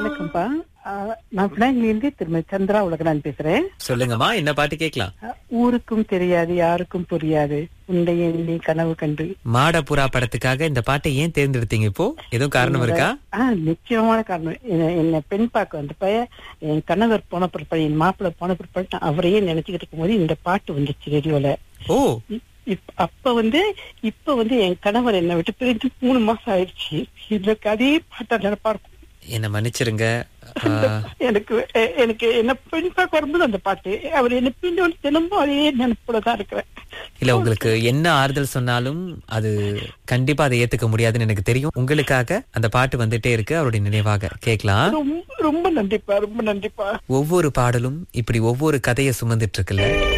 வணக்கம்ப்பா ஆ, நான் பினாங்கிலிருந்து திருமதி சந்திரா உலகனான் பேசுறேன் சொல்லுங்கம்மா என்ன பாட்டு கேட்கலாம் ஆ, ஊருக்கும் தெரியாது யாருக்கும் புரியாது உண்டை எண்ணி கனவு கண்டு மாடப்புறா படத்துக்காக இந்த பாட்டை ஏன் தேர்ந்தெடுத்தீங்க இப்போ எதுவும் காரணம் இருக்கா ஆ நிச்சயமான காரணம் என்ன- என்ன பெண் பார்க்க வந்தப்ப என் கணவர் போன பிற்பாடு என் மாப்பிள்ளை போன பிற்பாடு நான் அவரையே நினைச்சுக்கிட்டு இருக்கும்போது இந்த பாட்டு வந்துச்சு ரேடியோல ஓ இப்- அப்ப வந்து இப்ப வந்து என் கணவர் என்னை விட்டு பிரிஞ்சு மூணு மாசம் ஆயிடுச்சு எனக்கு அதே பாட்டா நினைப்பா இருக்கும் என்ன மன்னிச்சிருங்க ஆ, எனக்கு எ- எனக்கு என்ன பெண் பார்க்க வரும்போது அந்த பாட்டு அவர் என்ன பின்னோடு தினமும் அதே நினைப்போட தான் இருக்கிறேன் இல்ல உங்களுக்கு என்ன ஆறுதல் சொன்னாலும் அது கண்டிப்பா அதை ஏத்துக்க முடியாதுன்னு எனக்கு தெரியும் உங்களுக்காக அந்த பாட்டு வந்துட்டே இருக்கு அவருடைய நினைவாக கேட்கலாம் ரொம்ப ரொம்ப நன்றிப்பா ரொம்ப நன்றிப்பா ஒவ்வொரு பாடலும் இப்படி ஒவ்வொரு கதையை சுமந்துட்டு இருக்குல்ல